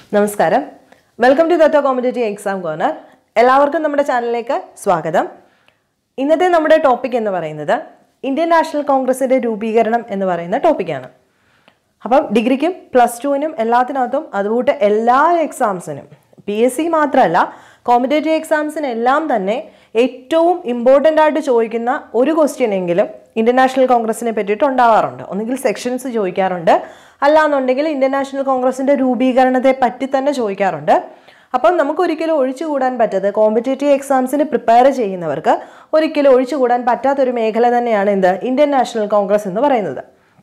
നമസ്കാരം welcome to the competitive exam corner എല്ലാവർക്കും നമ്മുടെ ചാനലിലേക്ക് സ്വാഗതം ഇന്നത്തെ നമ്മുടെ ടോപ്പിക് എന്ന് പറയുന്നത് ഇന്ത്യൻ നാഷണൽ കോൺഗ്രസിന്റെ രൂപീകരണം എന്ന് പറയുന്ന ടോപ്പിക്കാണ് അപ്പം ഡിഗ്രിക്കും പ്ലസ് ടുവിനും എല്ലാത്തിനകത്തും അതുകൂട്ട് എല്ലാ എക്സാംസിനും പി എസ് സി മാത്രമല്ല കോമ്പറ്റേറ്റീവ് എക്സാംസിന് എല്ലാം തന്നെ ഏറ്റവും ഇമ്പോർട്ടൻ്റ് ആയിട്ട് ചോദിക്കുന്ന ഒരു ക്വസ്റ്റ്യൻ എങ്കിലും ഇന്ത്യൻ നാഷണൽ കോൺഗ്രസിനെ പറ്റിയിട്ട് ഉണ്ടാവാറുണ്ട് ഒന്നുകിൽ സെക്ഷൻസ് ചോദിക്കാറുണ്ട് അല്ലാന്നുണ്ടെങ്കിൽ ഇന്ത്യൻ നാഷണൽ കോൺഗ്രസിന്റെ രൂപീകരണത്തെ പറ്റി തന്നെ ചോദിക്കാറുണ്ട് അപ്പം നമുക്ക് ഒരിക്കലും ഒഴിച്ചുകൂടാൻ പറ്റാത്ത കോമ്പറ്റേറ്റീവ് എക്സാംസിന് പ്രിപ്പയർ ചെയ്യുന്നവർക്ക് ഒരിക്കലും ഒഴിച്ചുകൂടാൻ പറ്റാത്തൊരു മേഖല തന്നെയാണ് എന്ത് ഇന്ത്യൻ നാഷണൽ കോൺഗ്രസ് എന്ന് പറയുന്നത്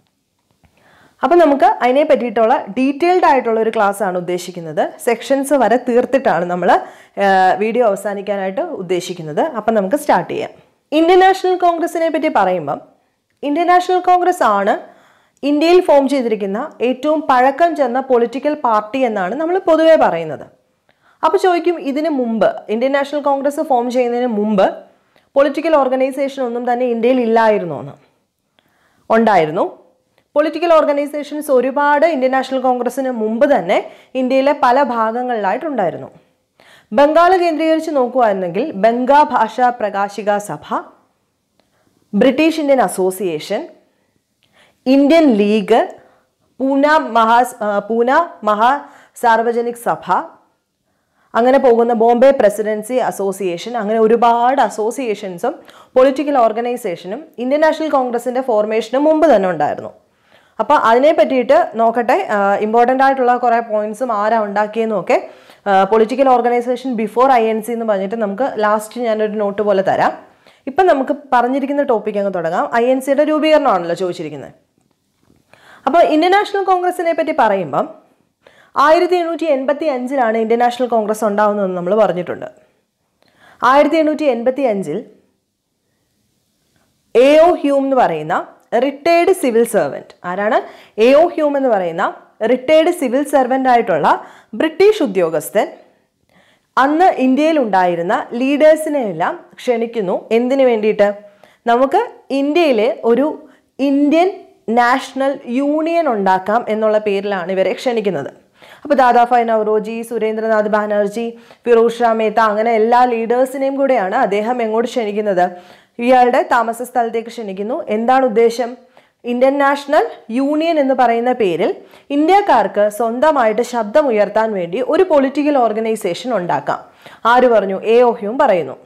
അപ്പം നമുക്ക് അതിനെ പറ്റിയിട്ടുള്ള ഡീറ്റെയിൽഡ് ആയിട്ടുള്ള ഒരു ക്ലാസ് ആണ് ഉദ്ദേശിക്കുന്നത് സെക്ഷൻസ് വരെ തീർത്തിട്ടാണ് നമ്മൾ വീഡിയോ അവസാനിക്കാനായിട്ട് ഉദ്ദേശിക്കുന്നത് അപ്പം നമുക്ക് സ്റ്റാർട്ട് ചെയ്യാം ഇന്ത്യൻ നാഷണൽ കോൺഗ്രസിനെ പറ്റി പറയുമ്പം ഇന്ത്യൻ നാഷണൽ കോൺഗ്രസ് ആണ് ഇന്ത്യയിൽ ഫോം ചെയ്തിരിക്കുന്ന ഏറ്റവും പഴക്കം ചെന്ന പൊളിറ്റിക്കൽ പാർട്ടി എന്നാണ് നമ്മൾ പൊതുവെ പറയുന്നത് അപ്പോൾ ചോദിക്കും ഇതിന് മുമ്പ് ഇന്ത്യൻ നാഷണൽ കോൺഗ്രസ് ഫോം ചെയ്യുന്നതിന് മുമ്പ് പൊളിറ്റിക്കൽ ഓർഗനൈസേഷൻ ഒന്നും തന്നെ ഇന്ത്യയിൽ ഇല്ലായിരുന്നു എന്ന് ഉണ്ടായിരുന്നു പൊളിറ്റിക്കൽ ഓർഗനൈസേഷൻസ് ഒരുപാട് ഇന്ത്യൻ നാഷണൽ കോൺഗ്രസിന് മുമ്പ് തന്നെ ഇന്ത്യയിലെ പല ഭാഗങ്ങളിലായിട്ടുണ്ടായിരുന്നു ബംഗാൾ കേന്ദ്രീകരിച്ച് നോക്കുകയായിരുന്നെങ്കിൽ ബംഗാ Bhasha Prakashika Sabha British Indian Association Indian League Poona മഹാ പൂന മഹാ സാർവജനിക് സഭ അങ്ങനെ പോകുന്ന ബോംബെ പ്രസിഡൻസി അസോസിയേഷൻ അങ്ങനെ ഒരുപാട് അസോസിയേഷൻസും പൊളിറ്റിക്കൽ ഓർഗനൈസേഷനും ഇന്ത്യൻ നാഷണൽ കോൺഗ്രസിന്റെ ഫോർമേഷന് മുമ്പ് തന്നെ ഉണ്ടായിരുന്നു അപ്പോൾ അതിനെ പറ്റിയിട്ട് നോക്കട്ടെ ഇമ്പോർട്ടൻ്റ് ആയിട്ടുള്ള കുറേ പോയിന്റ്സും ആരാ ഉണ്ടാക്കിയെന്നും ഒക്കെ political organisation before I N C എന്ന് പറഞ്ഞിട്ട് നമുക്ക് ലാസ്റ്റ് ഞാനൊരു നോട്ട് പോലെ തരാം ഇപ്പം നമുക്ക് പറഞ്ഞിരിക്കുന്ന ടോപ്പിക് അങ്ങ് തുടങ്ങാം ഐ എൻ സിയുടെ രൂപീകരണമാണല്ലോ ചോദിച്ചിരിക്കുന്നത് അപ്പോൾ ഇന്ത്യൻ നാഷണൽ കോൺഗ്രസിനെ പറ്റി പറയുമ്പം ആയിരത്തി എണ്ണൂറ്റി എൺപത്തി അഞ്ചിലാണ് ഇന്ത്യൻ നാഷണൽ കോൺഗ്രസ് ഉണ്ടാവുന്നതെന്ന് നമ്മൾ പറഞ്ഞിട്ടുണ്ട് ആയിരത്തി എണ്ണൂറ്റി എൺപത്തി അഞ്ചിൽ എ ഒ ഹ്യൂം എന്ന് പറയുന്ന റിട്ടയർഡ് സിവിൽ സെർവൻറ്റ് ആരാണ് എ ഒ ഹ്യൂം എന്ന് പറയുന്ന റിട്ടയർഡ് സിവിൽ സെർവൻ്റ് ആയിട്ടുള്ള ബ്രിട്ടീഷ് ഉദ്യോഗസ്ഥൻ അന്ന് ഇന്ത്യയിൽ ഉണ്ടായിരുന്ന ലീഡേഴ്സിനെ എല്ലാം ക്ഷണിക്കുന്നു എന്തിനു വേണ്ടിയിട്ട് നമുക്ക് ഇന്ത്യയിലെ ഒരു ഇന്ത്യൻ നാഷണൽ യൂണിയൻ ഉണ്ടാക്കാം എന്നുള്ള പേരിലാണ് ഇവരെ ക്ഷണിക്കുന്നത് അപ്പോൾ ദാദാഭായ് നവറോജി സുരേന്ദ്രനാഥ് ബാനർജി ഫിറോസ് ഷാ മേത്ത അങ്ങനെ എല്ലാ ലീഡേഴ്സിനെയും കൂടെയാണ് അദ്ദേഹം എങ്ങോട്ട് ക്ഷണിക്കുന്നത് ഇയാളുടെ താമസ സ്ഥലത്തേക്ക് ക്ഷണിക്കുന്നു എന്താണ് ഉദ്ദേശം ഇന്ത്യൻ നാഷണൽ യൂണിയൻ എന്ന് പറയുന്ന പേരിൽ ഇന്ത്യക്കാർക്ക് സ്വന്തമായിട്ട് ശബ്ദമുയർത്താൻ വേണ്ടി ഒരു പൊളിറ്റിക്കൽ ഓർഗനൈസേഷൻ ഉണ്ടാക്കാം ആര് പറഞ്ഞു എ ഓഹ്യും പറയുന്നു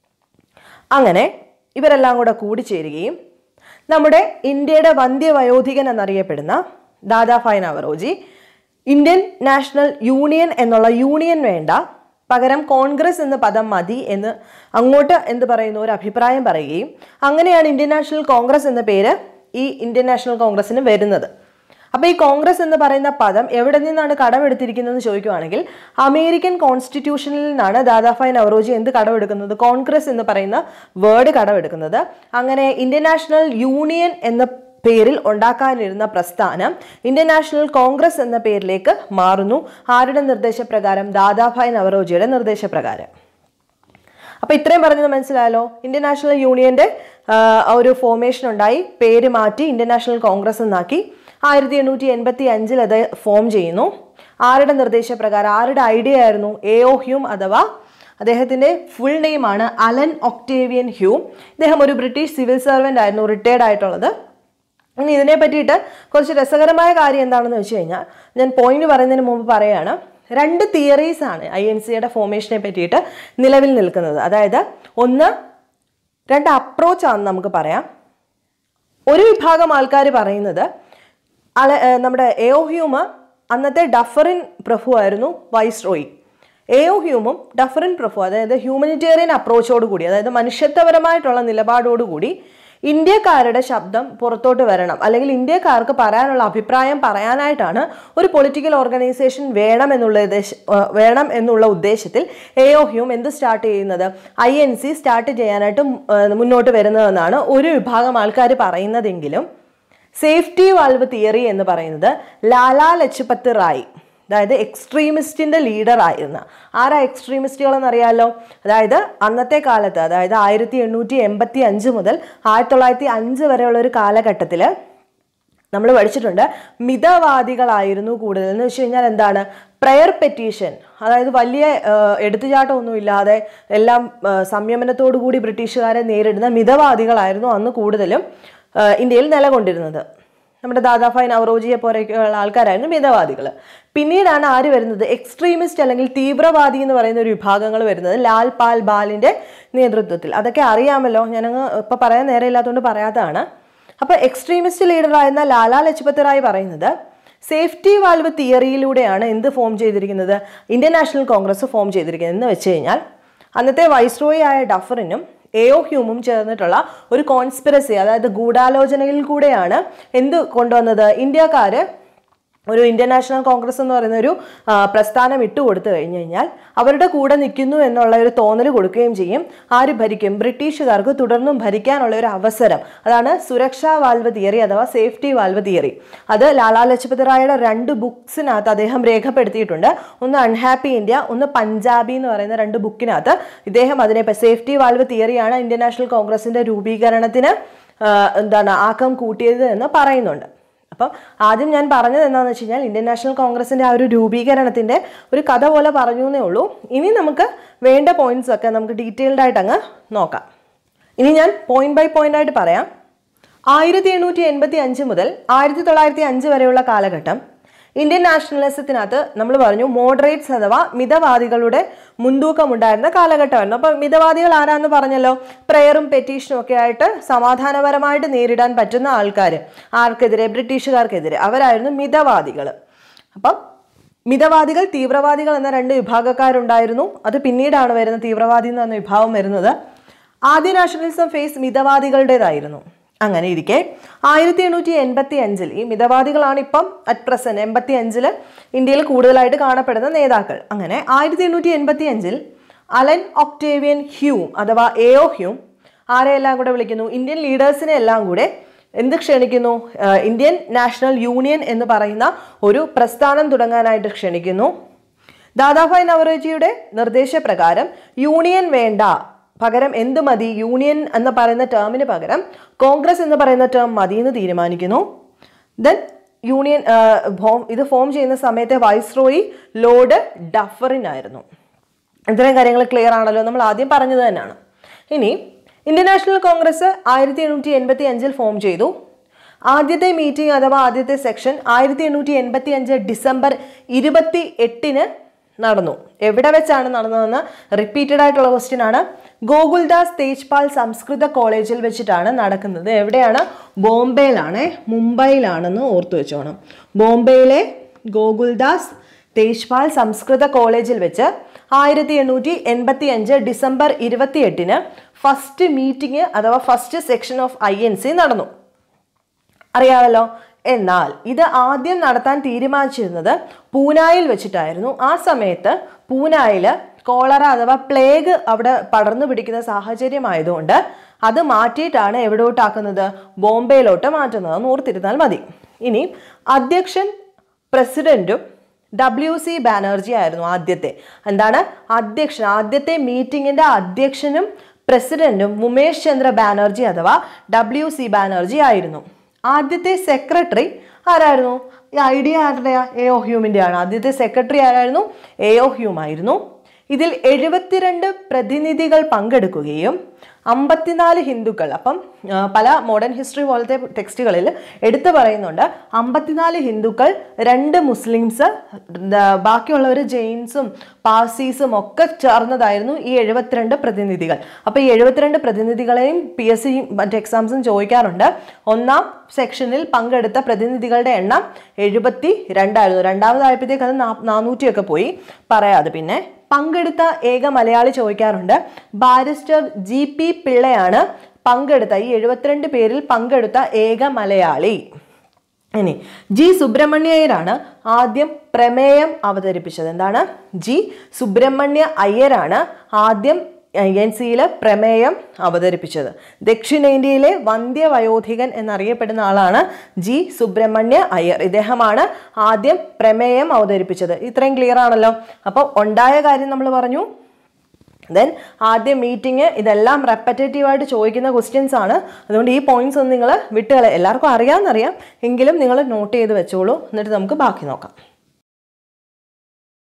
അങ്ങനെ ഇവരെല്ലാം കൂടെ കൂടിച്ചേരുകയും നമ്മുടെ ഇന്ത്യയുടെ വന്ധ്യവയോധികൻ എന്നറിയപ്പെടുന്ന Dadabhai Naoroji Indian National Union എന്നുള്ള യൂണിയൻ വേണ്ട പകരം കോൺഗ്രസ് എന്ന പദം മതി എന്ന് അങ്ങോട്ട് എന്ത് പറയുന്നു ഒരു അഭിപ്രായം പറയുകയും അങ്ങനെയാണ് ഇന്ത്യൻ നാഷണൽ കോൺഗ്രസ് എന്ന പേര് ഈ ഇന്ത്യൻ നാഷണൽ കോൺഗ്രസിന് വരുന്നത് അപ്പോൾ ഈ കോൺഗ്രസ് എന്ന് പറയുന്ന പദം എവിടെ നിന്നാണ് കടമെടുത്തിരിക്കുന്നതെന്ന് ചോദിക്കുവാണെങ്കിൽ അമേരിക്കൻ കോൺസ്റ്റിറ്റ്യൂഷനിൽ നിന്നാണ് ദാദാഭായ് നവറോജി എന്ത് കടമെടുക്കുന്നത് കോൺഗ്രസ് എന്ന് പറയുന്ന വേർഡ് കടമെടുക്കുന്നത് അങ്ങനെ ഇന്ത്യൻ നാഷണൽ യൂണിയൻ എന്ന പേരിൽ ഉണ്ടാക്കാനിരുന്ന പ്രസ്ഥാനം ഇന്ത്യൻ നാഷണൽ കോൺഗ്രസ് എന്ന പേരിലേക്ക് മാറുന്നു ആരുടെ നിർദ്ദേശപ്രകാരം ദാദാഭായ് നവറോജിയുടെ നിർദ്ദേശപ്രകാരം അപ്പൊ ഇത്രയും പറഞ്ഞത് മനസ്സിലായല്ലോ ഇന്ത്യൻ നാഷണൽ യൂണിയന്റെ ഒരു ഫോർമേഷൻ ഉണ്ടായി പേര് മാറ്റി ഇന്ത്യൻ നാഷണൽ കോൺഗ്രസ് എന്നാക്കി ആയിരത്തി എണ്ണൂറ്റി എൺപത്തി അഞ്ചിൽ അത് ഫോം ചെയ്യുന്നു ആരുടെ നിർദ്ദേശപ്രകാരം ആരുടെ ഐഡിയ ആയിരുന്നു എ ഒ ഹ്യൂം അഥവാ അദ്ദേഹത്തിന്റെ ഫുൾ നെയിമാണ് അലൻ ഒക്ടേവിയൻ ഹ്യൂം ഇദ്ദേഹം ഒരു ബ്രിട്ടീഷ് സിവിൽ സർവൻ്റ് ആയിരുന്നു റിട്ടയർഡ് ആയിട്ടുള്ളത് ഇനി ഇതിനെ പറ്റിയിട്ട് കുറച്ച് രസകരമായ കാര്യം എന്താണെന്ന് വെച്ച് കഴിഞ്ഞാൽ ഞാൻ പോയിന്റ് പറയുന്നതിന് മുമ്പ് പറയാണ് രണ്ട് തിയറീസ് ആണ് ഐ എൻ സിയുടെ ഫോർമേഷനെ പറ്റിയിട്ട് നിലവിൽ നിൽക്കുന്നത് അതായത് ഒന്ന് രണ്ട് അപ്രോച്ചാണ് നമുക്ക് പറയാം ഒരു വിഭാഗം ആൾക്കാർ പറയുന്നത് അല നമ്മുടെ എ ഒ ഹ്യൂമ് അന്നത്തെ ഡഫറിൻ പ്രഭു ആയിരുന്നു വൈസ് റോയി എ ഒ ഹ്യൂമും ഡഫറിൻ പ്രഭു അതായത് ഹ്യൂമനിറ്റേറിയൻ അപ്രോച്ചോടുകൂടി അതായത് മനുഷ്യത്വപരമായിട്ടുള്ള നിലപാടോടുകൂടി ഇന്ത്യക്കാരുടെ ശബ്ദം പുറത്തോട്ട് വരണം അല്ലെങ്കിൽ ഇന്ത്യക്കാർക്ക് പറയാനുള്ള അഭിപ്രായം പറയാനായിട്ടാണ് ഒരു പൊളിറ്റിക്കൽ ഓർഗനൈസേഷൻ വേണം എന്നുള്ള വേണം എന്നുള്ള ഉദ്ദേശത്തിൽ എ ഒ ഹ്യൂം എന്ത് സ്റ്റാർട്ട് ചെയ്യുന്നത് ഐ എൻ സി സ്റ്റാർട്ട് ചെയ്യാനായിട്ട് മുന്നോട്ട് വരുന്നതെന്നാണ് ഒരു വിഭാഗം ആൾക്കാർ പറയുന്നതെങ്കിലും സേഫ്റ്റി വാൽവ് തിയറി എന്ന് പറയുന്നത് ലാലാ ലജ്പത് റായ് അതായത് എക്സ്ട്രീമിസ്റ്റിന്റെ ലീഡർ ആയിരുന്ന ആരാ എക്സ്ട്രീമിസ്റ്റുകൾ എന്നറിയാമല്ലോ അതായത് അന്നത്തെ കാലത്ത് അതായത് ആയിരത്തി എണ്ണൂറ്റി എൺപത്തി അഞ്ച് മുതൽ ആയിരത്തി തൊള്ളായിരത്തി അഞ്ച് വരെയുള്ള ഒരു കാലഘട്ടത്തിൽ നമ്മൾ പഠിച്ചിട്ടുണ്ട് മിതവാദികളായിരുന്നു കൂടുതൽ എന്ന് വെച്ച് കഴിഞ്ഞാൽ എന്താണ് പ്രയർ പെറ്റീഷൻ അതായത് വലിയ ഏഹ്, എടുത്തുചാട്ടമൊന്നും ഇല്ലാതെ എല്ലാം ഏഹ്, സംയമനത്തോടു കൂടി ബ്രിട്ടീഷുകാരെ നേരിടുന്ന മിതവാദികളായിരുന്നു അന്ന് കൂടുതലും ഏഹ്, ഇന്ത്യയിൽ നിലകൊണ്ടിരുന്നത് നമ്മുടെ ദാദാഭായ് നവറോജിയെ പോലെയൊക്കെയുള്ള ആൾക്കാരായിരുന്നു മിതവാദികൾ പിന്നീടാണ് ആര് വരുന്നത് എക്സ്ട്രീമിസ്റ്റ് അല്ലെങ്കിൽ തീവ്രവാദി എന്ന് പറയുന്ന ഒരു വിഭാഗങ്ങൾ വരുന്നത് ലാൽ പാൽ ബാലിന്റെ നേതൃത്വത്തിൽ അതൊക്കെ അറിയാമല്ലോ ഞാനങ്ങ് ഇപ്പൊ പറയാൻ നേരമില്ലാത്തതുകൊണ്ട് പറയാത്തതാണ് അപ്പൊ എക്സ്ട്രീമിസ്റ്റ് ലീഡറായിരുന്ന ലാലാ ലജ്പത് റായ് പറയുന്നത് സേഫ്റ്റി വാൽവ് തിയറിയിലൂടെയാണ് എന്ത് ഫോം ചെയ്തിരിക്കുന്നത് ഇന്ത്യൻ നാഷണൽ കോൺഗ്രസ് ഫോം ചെയ്തിരിക്കുന്നത് എന്ന് വെച്ച് കഴിഞ്ഞാൽ അന്നത്തെ വൈസ്രോയി ആയ ഡഫറിനും എയോ ഹ്യൂമും ചേർന്നിട്ടുള്ള ഒരു കോൺസ്പിറസി അതായത് ഗൂഢാലോചനയിൽ കൂടെയാണ് എന്ത് കൊണ്ടുവന്നത് ഇന്ത്യക്കാര് ഒരു ഇന്ത്യൻ നാഷണൽ കോൺഗ്രസ് എന്ന് പറയുന്ന ഒരു ആ, പ്രസ്ഥാനം ഇട്ട് കൊടുത്തു കഴിഞ്ഞു കഴിഞ്ഞാൽ അവരുടെ കൂടെ നിൽക്കുന്നു എന്നുള്ള ഒരു തോന്നൽ കൊടുക്കുകയും ചെയ്യും ആര് ഭരിക്കും ബ്രിട്ടീഷുകാർക്ക് തുടർന്നും ഭരിക്കാനുള്ള ഒരു അവസരം അതാണ് സുരക്ഷാ വാൽവ് തിയറി അഥവാ സേഫ്റ്റി വാൽവ് തിയറി അത് ലാലാ ലജ്പത് റായുടെ രണ്ട് ബുക്സിനകത്ത് അദ്ദേഹം രേഖപ്പെടുത്തിയിട്ടുണ്ട് ഒന്ന് അൺഹാപ്പി ഇന്ത്യ ഒന്ന് പഞ്ചാബി എന്ന് പറയുന്ന രണ്ട് ബുക്കിനകത്ത് ഇദ്ദേഹം അതിനെ സേഫ്റ്റി വാൽവ് തിയറിയാണ് ഇന്ത്യൻ നാഷണൽ കോൺഗ്രസിന്റെ രൂപീകരണത്തിന് ആ, എന്താണ് ആക്കം കൂട്ടിയത് എന്ന് പറയുന്നുണ്ട് അപ്പം ആദ്യം ഞാൻ പറഞ്ഞത് എന്താണെന്ന് വെച്ച് കഴിഞ്ഞാൽ ഇന്ത്യൻ നാഷണൽ കോൺഗ്രസിന്റെ ആ ഒരു രൂപീകരണത്തിന്റെ ഒരു കഥ പോലെ പറഞ്ഞു എന്നേ ഉള്ളൂ ഇനി നമുക്ക് വേണ്ട പോയിന്റ്സ് ഒക്കെ നമുക്ക് ഡീറ്റെയിൽഡ് ആയിട്ട് അങ്ങ് നോക്കാം ഇനി ഞാൻ പോയിന്റ് ബൈ പോയിന്റ് ആയിട്ട് പറയാം ആയിരത്തി എണ്ണൂറ്റി എൺപത്തി അഞ്ച് മുതൽ ആയിരത്തി തൊള്ളായിരത്തി അഞ്ച് വരെയുള്ള കാലഘട്ടം ഇന്ത്യൻ നാഷണലിസത്തിനകത്ത് നമ്മൾ പറഞ്ഞു മോഡറേറ്റ്സ് അഥവാ മിതവാദികളുടെ മുൻതൂക്കം ഉണ്ടായിരുന്ന കാലഘട്ടമായിരുന്നു അപ്പോൾ മിതവാദികൾ ആരാന്ന് പറഞ്ഞല്ലോ പ്രയറും പെറ്റീഷനും ഒക്കെ ആയിട്ട് സമാധാനപരമായിട്ട് നേരിടാൻ പറ്റുന്ന ആൾക്കാർ ആർക്കെതിരെ ബ്രിട്ടീഷുകാർക്കെതിരെ അവരായിരുന്നു മിതവാദികൾ അപ്പം മിതവാദികൾ തീവ്രവാദികൾ എന്ന രണ്ട് വിഭാഗക്കാരുണ്ടായിരുന്നു അത് പിന്നീടാണ് വരുന്ന തീവ്രവാദി എന്ന് പറഞ്ഞ വിഭാഗം വരുന്നത് ആദ്യ നാഷണലിസം ഫേസ് മിതവാദികളുടേതായിരുന്നു അങ്ങനെ ഇരിക്കെ ആയിരത്തി എണ്ണൂറ്റി എൺപത്തി അഞ്ചിൽ ഈ മിതവാദികളാണ് ഇപ്പം അറ്റ് പ്രസന്റ് എൺപത്തി അഞ്ചില് ഇന്ത്യയിൽ കൂടുതലായിട്ട് കാണപ്പെടുന്ന നേതാക്കൾ അങ്ങനെ ആയിരത്തി എണ്ണൂറ്റി എൺപത്തി അഞ്ചിൽ അലൻ ഒക്ടേവിയൻ ഹ്യൂം അഥവാ എയോ ഹ്യൂം ആരെയെല്ലാം കൂടെ വിളിക്കുന്നു ഇന്ത്യൻ ലീഡേഴ്സിനെ എല്ലാം കൂടെ എന്ത് ക്ഷണിക്കുന്നു ആഹ് ഇന്ത്യൻ നാഷണൽ യൂണിയൻ എന്ന് പറയുന്ന ഒരു പ്രസ്ഥാനം തുടങ്ങാനായിട്ട് ക്ഷണിക്കുന്നു ദാദാഭായ് നവറോജിയുടെ നിർദ്ദേശപ്രകാരം യൂണിയൻ വേണ്ട പകരം എന്ത് മതി യൂണിയൻ എന്ന് പറയുന്ന ടേമിന് പകരം കോൺഗ്രസ് എന്ന് പറയുന്ന ടേം മതി എന്ന് തീരുമാനിക്കുന്നു ദെൻ യൂണിയൻ ആഹ് ഫോം ഇത് ഫോം ചെയ്യുന്ന സമയത്തെ വൈസ്രോയി ലോർഡ് ഡഫറിൻ ആയിരുന്നു ഇത്രയും കാര്യങ്ങൾ ക്ലിയർ ആണല്ലോ നമ്മൾ ആദ്യം പറഞ്ഞത് തന്നെയാണ് ഇനി ഇന്ത്യൻ നാഷണൽ കോൺഗ്രസ് ആയിരത്തി എണ്ണൂറ്റി എൺപത്തി അഞ്ചിൽ ഫോം ചെയ്തു ആദ്യത്തെ മീറ്റിംഗ് അഥവാ ആദ്യത്തെ സെക്ഷൻ ആയിരത്തി എണ്ണൂറ്റി എൺപത്തി അഞ്ച് ഡിസംബർ ഇരുപത്തി എട്ടിന് നടന്നു എവിടെ വെച്ചാണ് നടന്നതെന്ന് റിപ്പീറ്റഡ് ആയിട്ടുള്ള ക്വസ്റ്റ്യൻ ആണ് ഗോകുൽദാസ് തേജ്പാൽ സംസ്കൃത കോളേജിൽ വെച്ചിട്ടാണ് നടക്കുന്നത് എവിടെയാണ് ബോംബെയിലാണ് മുംബൈയിലാണെന്ന് ഓർത്തു വെച്ചോണം ബോംബെയിലെ ഗോകുൽദാസ് തേജ്പാൽ സംസ്കൃത കോളേജിൽ വെച്ച് ആയിരത്തി എണ്ണൂറ്റി എൺപത്തി അഞ്ച് ഡിസംബർ ഇരുപത്തി എട്ടിന് ഫസ്റ്റ് മീറ്റിംഗ് അഥവാ first section of I N C നടന്നു അറിയാമല്ലോ എന്നാൽ ഇത് ആദ്യം നടത്താൻ തീരുമാനിച്ചിരുന്നത് പൂനായിൽ വെച്ചിട്ടായിരുന്നു ആ സമയത്ത് പൂനായിൽ കോളറ അഥവാ പ്ലേഗ് അവിടെ പടർന്നു പിടിക്കുന്ന സാഹചര്യമായതുകൊണ്ട് അത് മാറ്റിയിട്ടാണ് എവിടോട്ടാക്കുന്നത് ബോംബെയിലോട്ട് മാറ്റുന്നത് എന്ന് ഓർത്തിരുന്നാൽ മതി ഇനി അധ്യക്ഷൻ പ്രസിഡന്റും ഡബ്ല്യു സി ബാനർജി ആയിരുന്നു ആദ്യത്തെ എന്താണ് അധ്യക്ഷൻ ആദ്യത്തെ മീറ്റിംഗിന്റെ അധ്യക്ഷനും പ്രസിഡന്റും ഉമേഷ് ചന്ദ്ര ബാനർജി അഥവാ ഡബ്ല്യു സി ബാനർജി ആയിരുന്നു ആദ്യത്തെ സെക്രട്ടറി ആരായിരുന്നു ഈ ഐഡിയ ആരുടെയാ എ ഒ ഹ്യൂമിൻ്റെ ആണ് ആദ്യത്തെ സെക്രട്ടറി ആരായിരുന്നു എ ഒ ഹ്യൂം ആയിരുന്നു ഇതിൽ എഴുപത്തിരണ്ട് പ്രതിനിധികൾ പങ്കെടുക്കുകയും അമ്പത്തിനാല് ഹിന്ദുക്കൾ അപ്പം ആ, പല മോഡേൺ ഹിസ്റ്ററി പോലത്തെ ടെക്സ്റ്റുകളിൽ എടുത്തു പറയുന്നുണ്ട് അമ്പത്തിനാല് ഹിന്ദുക്കൾ രണ്ട് മുസ്ലിംസ് ദ- ബാക്കിയുള്ളവർ ജെയിൻസും പാഴ്സീസും ഒക്കെ ചേർന്നതായിരുന്നു ഈ എഴുപത്തിരണ്ട് പ്രതിനിധികൾ അപ്പോൾ ഈ എഴുപത്തിരണ്ട് പ്രതിനിധികളെയും പി എസ് സി മറ്റ് എക്സാംസും ചോദിക്കാറുണ്ട് ഒന്നാം സെക്ഷനിൽ പങ്കെടുത്ത പ്രതിനിധികളുടെ എണ്ണം എഴുപത്തി രണ്ടായിരുന്നു രണ്ടാമതായപ്പോഴത്തേക്ക് അത് നാ- നാനൂറ്റിയൊക്കെ പോയി പറയാതെ പിന്നെ പങ്കെടുത്ത ഏക മലയാളി ചോദിക്കാറുണ്ട് ബാരിസ്റ്റർ ജി പി പിള്ളയാണ് പങ്കെടുത്ത ഈ എഴുപത്തിരണ്ട് പേരിൽ പങ്കെടുത്ത ഏക മലയാളി ഇനി ജി സുബ്രഹ്മണ്യയ്യരാണ് ആദ്യം പ്രമേയം അവതരിപ്പിച്ചത് എന്താണ് ജി സുബ്രഹ്മണ്യ അയ്യരാണ് ആദ്യം എൻ സിയിൽ പ്രമേയം അവതരിപ്പിച്ചത് ദക്ഷിണേന്ത്യയിലെ വന്ധ്യവയോധികൻ എന്നറിയപ്പെടുന്ന ആളാണ് ജി സുബ്രഹ്മണ്യ അയ്യർ ഇദ്ദേഹമാണ് ആദ്യം പ്രമേയം അവതരിപ്പിച്ചത് ഇത്രയും ക്ലിയർ ആണല്ലോ അപ്പോൾ ഉണ്ടായ കാര്യം നമ്മൾ പറഞ്ഞു ദെൻ ആദ്യം മീറ്റിംഗ് ഇതെല്ലാം റെപ്പറ്റേറ്റീവ് ആയിട്ട് ചോദിക്കുന്ന ക്വസ്റ്റ്യൻസ് ആണ് അതുകൊണ്ട് ഈ പോയിന്റ്സ് ഒന്നും നിങ്ങൾ വിട്ടുകളെ എല്ലാവർക്കും അറിയാമെന്നറിയാം എങ്കിലും നിങ്ങൾ നോട്ട് ചെയ്ത് വെച്ചോളൂ എന്നിട്ട് നമുക്ക് ബാക്കി നോക്കാം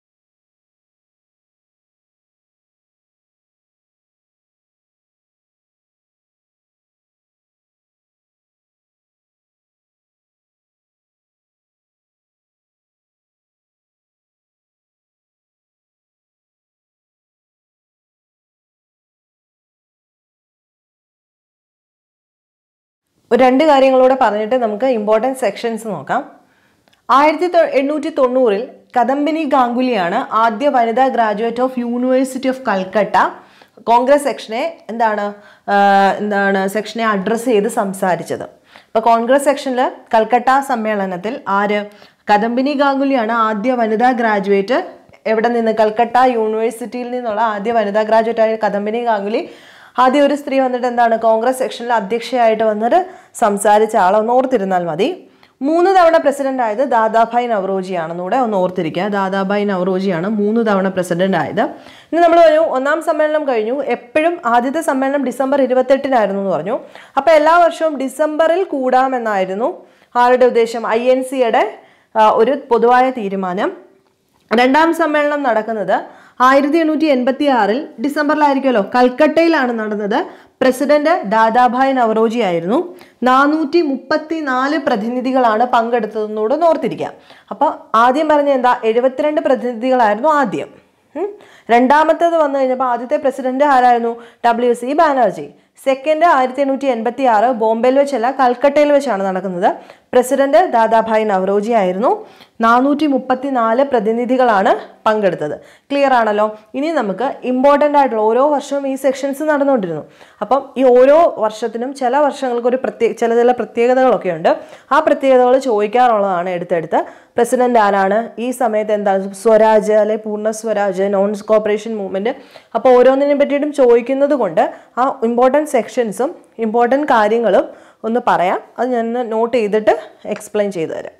ഒരു രണ്ട് കാര്യങ്ങളൂടെ പറഞ്ഞിട്ട് നമുക്ക് ഇമ്പോർട്ടൻറ്റ് സെക്ഷൻസ് നോക്കാം ആയിരത്തി തൊ- എണ്ണൂറ്റി തൊണ്ണൂറിൽ കദംബിനി ഗാംഗുലിയാണ് ആദ്യ വനിതാ graduate of university of Calcutta congress സെക്ഷനെ എന്താണ് ആ, എന്താണ് സെക്ഷനെ അഡ്രസ്സ് ചെയ്ത് സംസാരിച്ചത് അപ്പോൾ കോൺഗ്രസ് സെക്ഷനിൽ കൽക്കട്ട സമ്മേളനത്തിൽ ആര് കദംബിനി ഗാംഗുലിയാണ് ആദ്യ വനിതാ ഗ്രാജുവേറ്റ് എവിടെ നിന്ന് കൽക്കട്ട യൂണിവേഴ്സിറ്റിയിൽ നിന്നുള്ള ആദ്യ വനിതാ ഗ്രാജുവേറ്റ് ആയ കദംബിനി ഗാംഗുലി ആദ്യം ഒരു സ്ത്രീ വന്നിട്ട് എന്താണ് കോൺഗ്രസ് സെക്ഷനിൽ അധ്യക്ഷയായിട്ട് വന്നിട്ട് സംസാരിച്ച ആളൊന്ന് ഓർത്തിരുന്നാൽ മതി മൂന്ന് തവണ പ്രസിഡന്റ് ആയത് ദാദാഭായ് നവറോജിയാണെന്നൂടെ ഒന്ന് ഓർത്തിരിക്കുക ദാദാഭായ് നവറോജിയാണ് മൂന്ന് തവണ പ്രസിഡന്റ് ആയത് ഇനി നമ്മൾ പറഞ്ഞു ഒന്നാം സമ്മേളനം കഴിഞ്ഞു എപ്പോഴും ആദ്യത്തെ സമ്മേളനം ഡിസംബർ ഇരുപത്തെട്ടിനായിരുന്നു എന്ന് പറഞ്ഞു അപ്പോൾ എല്ലാ വർഷവും ഡിസംബറിൽ കൂടാമെന്നായിരുന്നു ആരുടെ ഉദ്ദേശം ഐ എൻ സിയുടെ ഒരു പൊതുവായ തീരുമാനം രണ്ടാം സമ്മേളനം നടക്കുന്നത് ആയിരത്തി എണ്ണൂറ്റി എൺപത്തി ആറിൽ ഡിസംബറിലായിരിക്കുമല്ലോ കൽക്കട്ടയിലാണ് നടന്നത് പ്രസിഡന്റ് ദാദാഭായ് നവറോജി ആയിരുന്നു നാനൂറ്റി മുപ്പത്തി നാല് പ്രതിനിധികളാണ് പങ്കെടുത്തതെന്നൂടെ ഓർത്തിരിക്കുക അപ്പോൾ ആദ്യം പറഞ്ഞ എന്താ എഴുപത്തിരണ്ട് പ്രതിനിധികളായിരുന്നു ആദ്യം ഉം. രണ്ടാമത്തേത് വന്നു കഴിഞ്ഞപ്പോൾ ആദ്യത്തെ പ്രസിഡന്റ് ആരായിരുന്നു ഡബ്ല്യു സി ബാനർജി സെക്കൻഡ് ആയിരത്തി എണ്ണൂറ്റി എൺപത്തി ആറ് ബോംബെയിൽ വെച്ചല്ല കൽക്കട്ടയിൽ വെച്ചാണ് നടക്കുന്നത് പ്രസിഡന്റ് ദാദാഭായ് നവറോജി ആയിരുന്നു നാനൂറ്റി മുപ്പത്തി നാല് പ്രതിനിധികളാണ് പങ്കെടുത്തത് ക്ലിയർ ആണല്ലോ ഇനി നമുക്ക് ഇമ്പോർട്ടൻ്റ് ആയിട്ടുള്ള ഓരോ വർഷവും ഈ സെക്ഷൻസ് നടന്നുകൊണ്ടിരുന്നു അപ്പം ഈ ഓരോ വർഷത്തിനും ചില വർഷങ്ങൾക്ക് ഒരു പ്രത്യേക ചില ചില പ്രത്യേകതകളൊക്കെ ഉണ്ട് ആ പ്രത്യേകതകൾ ചോദിക്കാറുള്ളതാണ് എടുത്തെടുത്ത് പ്രസിഡന്റ് ആരാണ് ഈ സമയത്ത് എന്താ സ്വരാജ് അല്ലെ പൂർണ്ണ സ്വരാജ് നോൺ കോപ്പറേഷൻ മൂവ്മെന്റ് അപ്പോൾ ഓരോന്നിനെ പറ്റിയിട്ടും ചോദിക്കുന്നത് കൊണ്ട് ആ ഇമ്പോർട്ടൻറ്റ് സെക്ഷൻസും ഇമ്പോർട്ടൻറ്റ് കാര്യങ്ങളും ഒന്ന് പറയാം അത് ഞാൻ നോട്ട് ചെയ്തിട്ട് എക്സ്പ്ലെയിൻ ചെയ്തു തരാം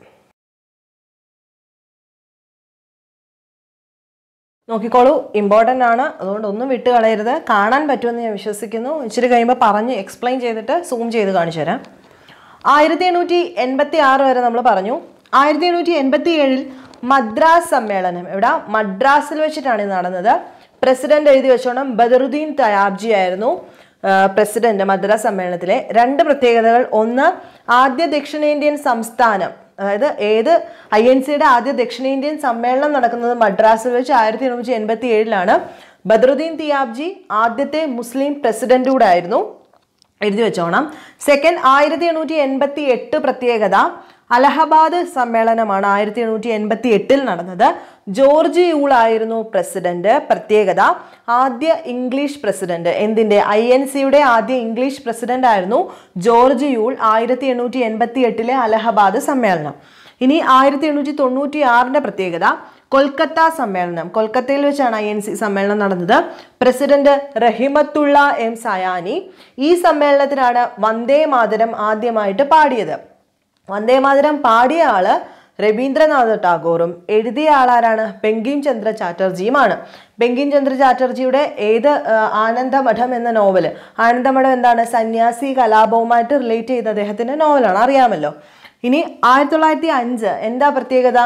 നോക്കിക്കോളൂ ഇമ്പോർട്ടൻ്റ് ആണ് അതുകൊണ്ട് ഒന്നും വിട്ട് കളയരുത് കാണാൻ പറ്റുമെന്ന് ഞാൻ വിശ്വസിക്കുന്നു ഇച്ചിരി കഴിയുമ്പോൾ പറഞ്ഞ് എക്സ്പ്ലെയിൻ ചെയ്തിട്ട് സൂം ചെയ്ത് കാണിച്ചു തരാം ആയിരത്തി എണ്ണൂറ്റി എൺപത്തി ആറ് വരെ നമ്മൾ പറഞ്ഞു ആയിരത്തി എണ്ണൂറ്റി എൺപത്തി ഏഴിൽ മദ്രാസ് സമ്മേളനം എവിടെ മദ്രാസിൽ വെച്ചിട്ടാണ് ഇത് നടന്നത് പ്രസിഡന്റ് എഴുതി വെച്ചോണം ബദറുദ്ദീൻ തയാബ്ജി ആയിരുന്നു പ്രസിഡന്റ് മദ്രാസ് സമ്മേളനത്തിലെ രണ്ട് പ്രത്യേകതകൾ ഒന്ന് ആദ്യ ദക്ഷിണേന്ത്യൻ സംസ്ഥാനം അതായത് ഏത് ഐ എൻ സിയുടെ ആദ്യ ദക്ഷിണേന്ത്യൻ സമ്മേളനം നടക്കുന്നത് മദ്രാസിൽ വെച്ച് ആയിരത്തി എണ്ണൂറ്റി എൺപത്തി ഏഴിലാണ് ബദറുദ്ദീൻ തിയാബ്ജി ആദ്യത്തെ മുസ്ലിം പ്രസിഡന്റ് കൂടെ ആയിരുന്നു എഴുതി വെച്ചോണം സെക്കൻഡ് ആയിരത്തി എണ്ണൂറ്റി എൺപത്തി എട്ട് പ്രത്യേകത അലഹബാദ് സമ്മേളനമാണ് ആയിരത്തി എണ്ണൂറ്റി എൺപത്തി എട്ടിൽ നടന്നത് ജോർജ് യൂൾ ആയിരുന്നു പ്രസിഡന്റ് പ്രത്യേകത ആദ്യ ഇംഗ്ലീഷ് പ്രസിഡന്റ് എന്തിന്റെ ഐ എൻ സിയുടെ ആദ്യ ഇംഗ്ലീഷ് പ്രസിഡന്റ് ആയിരുന്നു ജോർജ് യൂൾ ആയിരത്തി എണ്ണൂറ്റി എൺപത്തി എട്ടിലെ അലഹബാദ് സമ്മേളനം ഇനി ആയിരത്തി എണ്ണൂറ്റി തൊണ്ണൂറ്റി ആറിന്റെ പ്രത്യേകത കൊൽക്കത്ത സമ്മേളനം കൊൽക്കത്തയിൽ വെച്ചാണ് ഐ എൻ സി സമ്മേളനം നടന്നത് പ്രസിഡന്റ് റഹിമത്തുള്ള എം സയാനി ഈ സമ്മേളനത്തിനാണ് വന്ദേ മാതരം ആദ്യമായിട്ട് പാടിയത് വന്ദേ മാതരം പാടിയ ആള് രവീന്ദ്രനാഥ് ടാഗോറും എഴുതിയ ആളാരാണ് ബങ്കിം ചന്ദ്ര ചാറ്റർജിയുമാണ് ബങ്കിം ചന്ദ്ര ചാറ്റർജിയുടെ ഏത് ആ, ആനന്ദമഠം എന്ന നോവൽ ആനന്ദമഠം എന്താണ് സന്യാസി കലാപവുമായിട്ട് റിലേറ്റ് ചെയ്ത അദ്ദേഹത്തിന്റെ നോവലാണ് അറിയാമല്ലോ ഇനി ആയിരത്തി തൊള്ളായിരത്തി അഞ്ച് എന്താ പ്രത്യേകത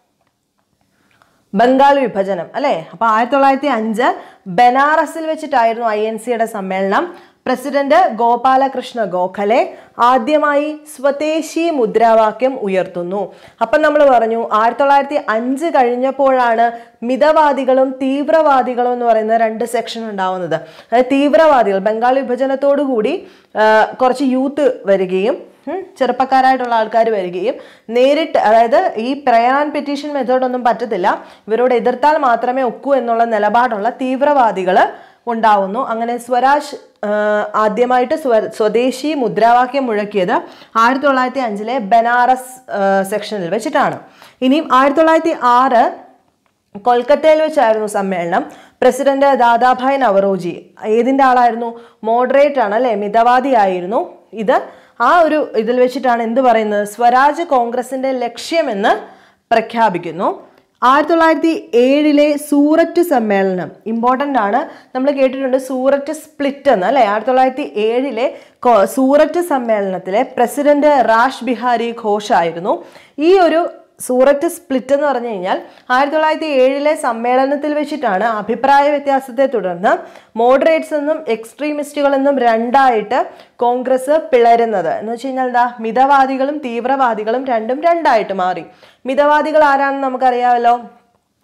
ബംഗാൾ വിഭജനം അല്ലേ അപ്പൊ ആയിരത്തി തൊള്ളായിരത്തി അഞ്ച് ബനാറസിൽ വെച്ചിട്ടായിരുന്നു ഐ എൻ സിയുടെ സമ്മേളനം പ്രസിഡന്റ് ഗോപാലകൃഷ്ണ ഗോഖലെ ആദ്യമായി സ്വദേശി മുദ്രാവാക്യം ഉയർത്തുന്നു അപ്പം നമ്മൾ പറഞ്ഞു ആയിരത്തി തൊള്ളായിരത്തി അഞ്ച് കഴിഞ്ഞപ്പോഴാണ് മിതവാദികളും തീവ്രവാദികളും എന്ന് പറയുന്ന രണ്ട് സെക്ഷൻ ഉണ്ടാവുന്നത് അതായത് തീവ്രവാദികൾ ബംഗാൾ വിഭജനത്തോടു കൂടി ആ, കുറച്ച് യൂത്ത് വരികയും ഉം, ചെറുപ്പക്കാരായിട്ടുള്ള ആൾക്കാർ വരികയും നേരിട്ട് അതായത് ഈ പ്രയർ ആൻഡ് പെറ്റീഷൻ മെത്തേഡ് ഒന്നും പറ്റത്തില്ല ഇവരോട് എതിർത്താൽ മാത്രമേ ഒക്കൂ എന്നുള്ള നിലപാടുള്ള തീവ്രവാദികൾ ഉണ്ടാവുന്നു അങ്ങനെ സ്വരാജ് ആ, ആദ്യമായിട്ട് സ്വ സ്വദേശി മുദ്രാവാക്യം മുഴക്കിയത് ആയിരത്തി തൊള്ളായിരത്തി അഞ്ചിലെ ബനാറസ് ആ, സെക്ഷനിൽ വെച്ചിട്ടാണ് ഇനിയും ആയിരത്തി തൊള്ളായിരത്തി ആറ് കൊൽക്കത്തയിൽ വെച്ചായിരുന്നു സമ്മേളനം പ്രസിഡന്റ് ദാദാഭായ് നവറോജി ഏതിൻ്റെ ആളായിരുന്നു മോഡറേറ്റ് ആണ് അല്ലെ മിതവാദിയായിരുന്നു ഇത് ആ ഒരു ഇതിൽ വെച്ചിട്ടാണ് എന്ത് പറയുന്നത് സ്വരാജ് കോൺഗ്രസിന്റെ ലക്ഷ്യമെന്ന് പ്രഖ്യാപിക്കുന്നു ആയിരത്തി തൊള്ളായിരത്തി ഏഴിലെ സൂററ്റ് സമ്മേളനം ഇമ്പോർട്ടൻ്റ് ആണ് നമ്മൾ കേട്ടിട്ടുണ്ട് സൂററ്റ് സ്പ്ലിറ്റ് എന്ന് അല്ലേ ആയിരത്തി തൊള്ളായിരത്തി ഏഴിലെ കൊ- സൂററ്റ് സമ്മേളനത്തിലെ പ്രസിഡന്റ് റാഷ് ബിഹാരി ഘോഷ് ആയിരുന്നു ഈ ഒരു സൂററ്റ് സ്പ്ലിറ്റ് എന്ന് പറഞ്ഞു കഴിഞ്ഞാൽ ആയിരത്തി തൊള്ളായിരത്തി ഏഴിലെ സമ്മേളനത്തിൽ വെച്ചിട്ടാണ് അഭിപ്രായ വ്യത്യാസത്തെ തുടർന്ന് മോഡറേറ്റ്സ് എന്നും എക്സ്ട്രീമിസ്റ്റുകൾ എന്നും രണ്ടായിട്ട് കോൺഗ്രസ് പിളരുന്നത് എന്ന് വെച്ച് കഴിഞ്ഞാൽ എന്താ മിതവാദികളും തീവ്രവാദികളും രണ്ടും രണ്ടായിട്ട് മാറി മിതവാദികൾ ആരാണെന്ന് നമുക്കറിയാമല്ലോ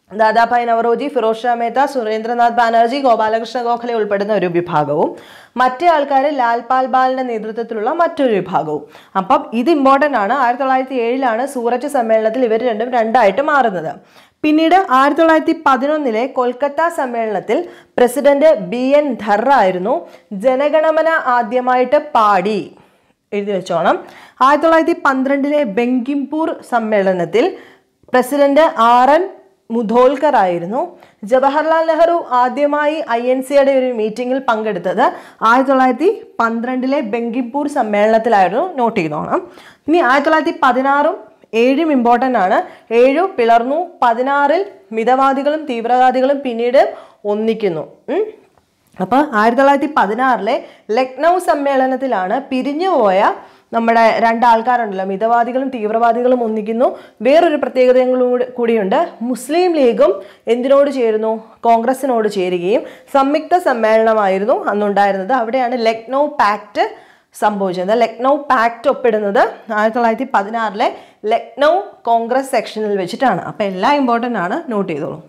ദാദാഭായ് നവറോജി ഫിറോസ് ഷാ മേത്ത സുരേന്ദ്രനാഥ് ബാനർജി ഗോപാലകൃഷ്ണ ഗോഖലെ ഉൾപ്പെടുന്ന ഒരു വിഭാഗവും മറ്റേ ആൾക്കാർ ലാൽ പാൽ ബാലിന്റെ നേതൃത്വത്തിലുള്ള മറ്റൊരു വിഭാഗവും അപ്പം ഇത് ഇമ്പോർട്ടൻ്റ് ആണ് ആയിരത്തി തൊള്ളായിരത്തി ഏഴിലാണ് സൂററ്റ് സമ്മേളനത്തിൽ ഇവർ രണ്ടും രണ്ടായിട്ട് മാറുന്നത് പിന്നീട് ആയിരത്തി തൊള്ളായിരത്തി പതിനൊന്നിലെ കൊൽക്കത്ത സമ്മേളനത്തിൽ പ്രസിഡന്റ് ബി എൻ ധർ ആയിരുന്നു ജനഗണമന ആദ്യമായിട്ട് പാടി എഴുതി വെച്ചോണം ആയിരത്തി തൊള്ളായിരത്തി പന്ത്രണ്ടിലെ ബെങ്കിംപൂർ സമ്മേളനത്തിൽ പ്രസിഡന്റ് ആർ എൻ മുധോൽക്കർ ആയിരുന്നു ജവഹർലാൽ നെഹ്റു ആദ്യമായി ഐ എൻ സിയുടെ ഒരു മീറ്റിംഗിൽ പങ്കെടുത്തത് ആയിരത്തി തൊള്ളായിരത്തി പന്ത്രണ്ടിലെ ബെങ്കിംപൂർ സമ്മേളനത്തിലായിരുന്നു നോട്ട് ചെയ്തോണം ഇനി ആയിരത്തി തൊള്ളായിരത്തി പതിനാറും ഏഴും ഇമ്പോർട്ടൻ്റ് ആണ് ഏഴു പിളർന്നു പതിനാറിൽ മിതവാദികളും തീവ്രവാദികളും പിന്നീട് ഒന്നിക്കുന്നു ഉം. അപ്പോൾ ആയിരത്തി തൊള്ളായിരത്തി പതിനാറിലെ ലക്നൗ സമ്മേളനത്തിലാണ് പിരിഞ്ഞുപോയ നമ്മുടെ രണ്ടാൾക്കാരുണ്ടല്ലോ മിതവാദികളും തീവ്രവാദികളും ഒന്നിക്കുന്നു വേറൊരു പ്രത്യേകതയും കൂടി- കൂടിയുണ്ട് മുസ്ലിം ലീഗും എന്തിനോട് ചേരുന്നു കോൺഗ്രസിനോട് ചേരുകയും സംയുക്ത സമ്മേളനമായിരുന്നു അന്നുണ്ടായിരുന്നത് അവിടെയാണ് ലക്നൗ പാക്ട് സംഭവിച്ചത് ലക്നൗ പാക്ട് ഒപ്പിടുന്നത് ആയിരത്തി തൊള്ളായിരത്തി പതിനാറിലെ ലക്നൗ കോൺഗ്രസ് സെക്ഷനിൽ വെച്ചിട്ടാണ് അപ്പോൾ എല്ലാം ഇമ്പോർട്ടൻ്റ് ആണ് നോട്ട് ചെയ്തോളൂ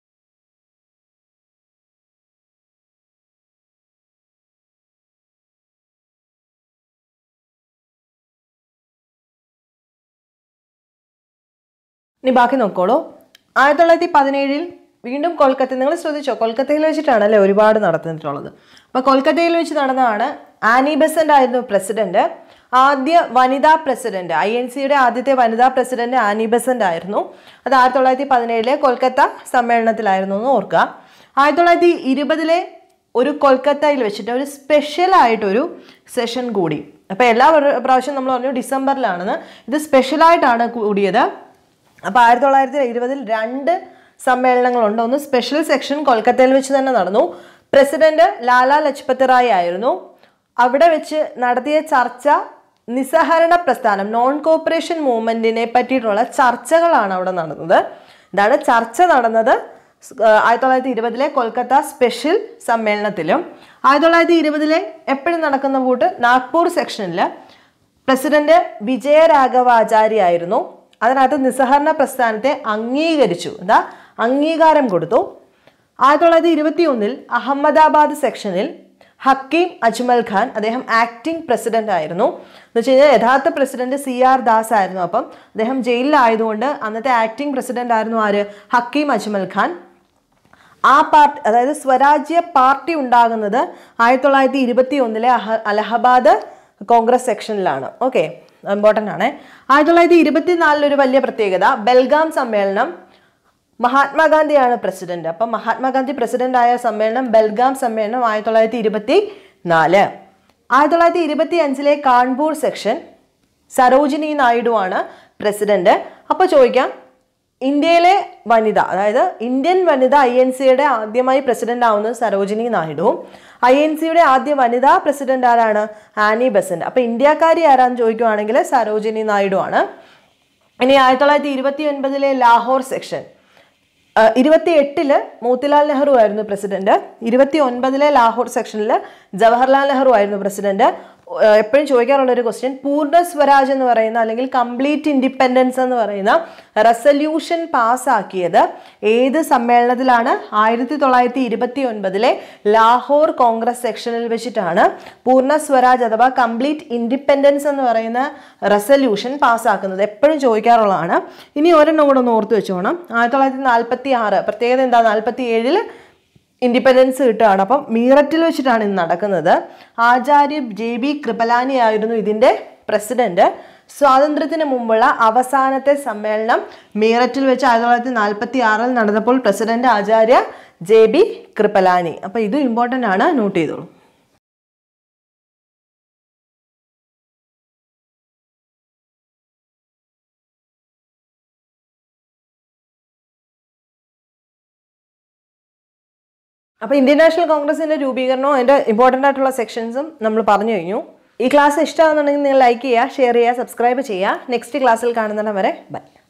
ഇനി ബാക്കി നോക്കോളൂ ആയിരത്തി തൊള്ളായിരത്തി പതിനേഴിൽ വീണ്ടും കൊൽക്കത്ത നിങ്ങൾ ശ്രദ്ധിച്ചോ കൊൽക്കത്തയിൽ വെച്ചിട്ടാണ് അല്ലേ ഒരുപാട് നടന്നിട്ടുള്ളത് അപ്പോൾ കൊൽക്കത്തയിൽ വെച്ച് നടന്നതാണ് ആനി ബെസന്റ് ആയിരുന്നു പ്രസിഡന്റ് ആദ്യ വനിതാ പ്രസിഡന്റ് ഐ എൻ സിയുടെ ആദ്യത്തെ വനിതാ പ്രസിഡന്റ് ആനി ബെസന്റ് ആയിരുന്നു അത് ആയിരത്തി തൊള്ളായിരത്തി പതിനേഴിലെ കൊൽക്കത്ത സമ്മേളനത്തിലായിരുന്നു എന്ന് ഓർക്കുക ആയിരത്തി തൊള്ളായിരത്തി ഇരുപതിലെ ഒരു കൊൽക്കത്തയിൽ വെച്ചിട്ട് ഒരു സ്പെഷ്യൽ ആയിട്ടൊരു സെഷൻ കൂടി അപ്പോൾ എല്ലാ പ്ര- പ്രാവശ്യം നമ്മൾ പറഞ്ഞു ഡിസംബറിലാണെന്ന് ഇത് സ്പെഷ്യലായിട്ടാണ് കൂടിയത് അപ്പോൾ ആയിരത്തി തൊള്ളായിരത്തി ഇരുപതിൽ രണ്ട് സമ്മേളനങ്ങളുണ്ട് ഒന്ന് സ്പെഷ്യൽ സെക്ഷൻ കൊൽക്കത്തയിൽ വെച്ച് തന്നെ നടന്നു പ്രസിഡന്റ് ലാലാ ലജ്പത് റായ് ആയിരുന്നു അവിടെ വെച്ച് നടത്തിയ ചർച്ച നിസ്സഹരണ പ്രസ്ഥാനം നോൺ കോപ്പറേഷൻ മൂവ്മെന്റിനെ പറ്റിയിട്ടുള്ള ചർച്ചകളാണ് അവിടെ നടന്നത് ഇതാണ് ചർച്ച നടന്നത് സ്- ആ, ആയിരത്തി തൊള്ളായിരത്തി ഇരുപതിലെ കൊൽക്കത്ത സ്പെഷ്യൽ സമ്മേളനത്തിലും ആയിരത്തി തൊള്ളായിരത്തി ഇരുപതിലെ എപ്പോഴും നടക്കുന്ന കൂട്ട് നാഗ്പൂർ സെക്ഷനിൽ പ്രസിഡന്റ് വിജയരാഘവാചാര്യ ആയിരുന്നു അതിനകത്ത് നിസ്സഹരണ പ്രസ്ഥാനത്തെ അംഗീകരിച്ചു എന്താ അംഗീകാരം കൊടുത്തു ആയിരത്തി തൊള്ളായിരത്തി ഇരുപത്തി ഒന്നിൽ അഹമ്മദാബാദ് സെക്ഷനിൽ ഹക്കീം അജ്മൽ ഖാൻ അദ്ദേഹം ആക്ടിംഗ് പ്രസിഡന്റ് ആയിരുന്നു എന്ന് വെച്ച് കഴിഞ്ഞാൽ യഥാർത്ഥ പ്രസിഡന്റ് സി ആർ ദാസ് ആയിരുന്നു അപ്പം അദ്ദേഹം ജയിലിലായതുകൊണ്ട് അന്നത്തെ ആക്ടിംഗ് പ്രസിഡന്റ് ആയിരുന്നു ആര് ഹക്കീം അജ്മൽ ഖാൻ ആ പാർട്ടി അതായത് സ്വരാജ്യ പാർട്ടി ഉണ്ടാകുന്നത് ആയിരത്തി തൊള്ളായിരത്തി ഇരുപത്തി ഒന്നിലെ അഹ അലഹബാദ് കോൺഗ്രസ് സെക്ഷനിലാണ് ഓക്കെ ഇമ്പോർട്ടൻ്റ് ആണ് ആയിരത്തി തൊള്ളായിരത്തി ഇരുപത്തിനാലിൽ ഒരു വലിയ പ്രത്യേകത ബെൽഗാം സമ്മേളനം മഹാത്മാഗാന്ധിയാണ് പ്രസിഡന്റ് അപ്പം മഹാത്മാഗാന്ധി പ്രസിഡന്റ് ആയ സമ്മേളനം ബെൽഗാം സമ്മേളനം ആയിരത്തി തൊള്ളായിരത്തി ഇരുപത്തി നാല് ആയിരത്തി തൊള്ളായിരത്തി ഇരുപത്തി അഞ്ചിലെ കാൺപൂർ സെക്ഷൻ സരോജിനി നായിഡു ആണ് പ്രസിഡന്റ് അപ്പോൾ ചോദിക്കാം ഇന്ത്യയിലെ വനിത അതായത് ഇന്ത്യൻ വനിത ഐ എൻ സിയുടെ ആദ്യമായി പ്രസിഡന്റ് ആവുന്നത് സരോജിനി നായിഡുവും ഐ എൻ സിയുടെ ആദ്യ വനിതാ പ്രസിഡന്റ് ആരാണ് ആനി ബെസന്റ് അപ്പൊ ഇന്ത്യക്കാരി ആരാന്ന് ചോദിക്കുവാണെങ്കിൽ സരോജിനി നായിഡു ആണ് ഇനി ആയിരത്തി തൊള്ളായിരത്തി ഇരുപത്തി ഒൻപതിലെ ലാഹോർ സെക്ഷൻ ഇരുപത്തി എട്ടില് മോത്തിലാൽ നെഹ്റു ആയിരുന്നു പ്രസിഡന്റ് ഇരുപത്തി ഒൻപതിലെ ലാഹോർ സെക്ഷനിൽ ജവഹർലാൽ നെഹ്റു ആയിരുന്നു പ്രസിഡന്റ് എപ്പോഴും ചോദിക്കാറുള്ള ഒരു ക്വസ്റ്റ്യൻ പൂർണ്ണ സ്വരാജ് എന്ന് പറയുന്ന അല്ലെങ്കിൽ കംപ്ലീറ്റ് ഇൻഡിപെൻഡൻസ് എന്ന് പറയുന്ന റെസല്യൂഷൻ പാസ്സാക്കിയത് ഏത് സമ്മേളനത്തിലാണ് ആയിരത്തി തൊള്ളായിരത്തി ഇരുപത്തി ഒൻപതിലെ ലാഹോർ കോൺഗ്രസ് സെക്ഷനിൽ വെച്ചിട്ടാണ് പൂർണ്ണ സ്വരാജ് അഥവാ കംപ്ലീറ്റ് ഇൻഡിപെൻഡൻസ് എന്ന് പറയുന്ന റെസല്യൂഷൻ പാസ്സാക്കുന്നത് എപ്പോഴും ചോദിക്കാറുള്ളതാണ് ഇനി ഒരെണ്ണം കൂടെ ഒന്ന് ഓർത്ത് വെച്ചോണം ആയിരത്തി തൊള്ളായിരത്തി നാൽപ്പത്തി ആറ് പ്രത്യേകത എന്താ നാൽപ്പത്തി ഏഴിൽ ഇൻഡിപെൻഡൻസ് കിട്ടുകയാണ് അപ്പം മീററ്റിൽ വെച്ചിട്ടാണ് ഇന്ന് നടക്കുന്നത് ആചാര്യ ജെ ബി കൃപലാനി ആയിരുന്നു ഇതിൻ്റെ പ്രസിഡന്റ് സ്വാതന്ത്ര്യത്തിന് മുമ്പുള്ള അവസാനത്തെ സമ്മേളനം മീററ്റിൽ വെച്ച് ആയിരത്തി തൊള്ളായിരത്തി നാൽപ്പത്തി ആറിൽ നടന്നപ്പോൾ president Acharya J B Kripalani അപ്പോൾ ഇത് ഇമ്പോർട്ടൻ്റ് ആണ് നോട്ട് ചെയ്തോളൂ അപ്പോൾ ഇന്ത്യൻ നാഷണൽ കോൺഗ്രസിന്റെ രൂപീകരണവും അതിന്റെ ഇമ്പോർട്ടൻ്റ് ആയിട്ടുള്ള സെക്ഷൻസും നമ്മൾ പറഞ്ഞു കഴിഞ്ഞു ഈ ക്ലാസ് ഇഷ്ടമാണെന്നുണ്ടെങ്കിൽ നിങ്ങൾ ലൈക്ക് ചെയ്യുക ഷെയർ ചെയ്യുക സബ്സ്ക്രൈബ് ചെയ്യുക നെക്സ്റ്റ് ക്ലാസ്സിൽ കാണുന്നിടം വരെ ബൈ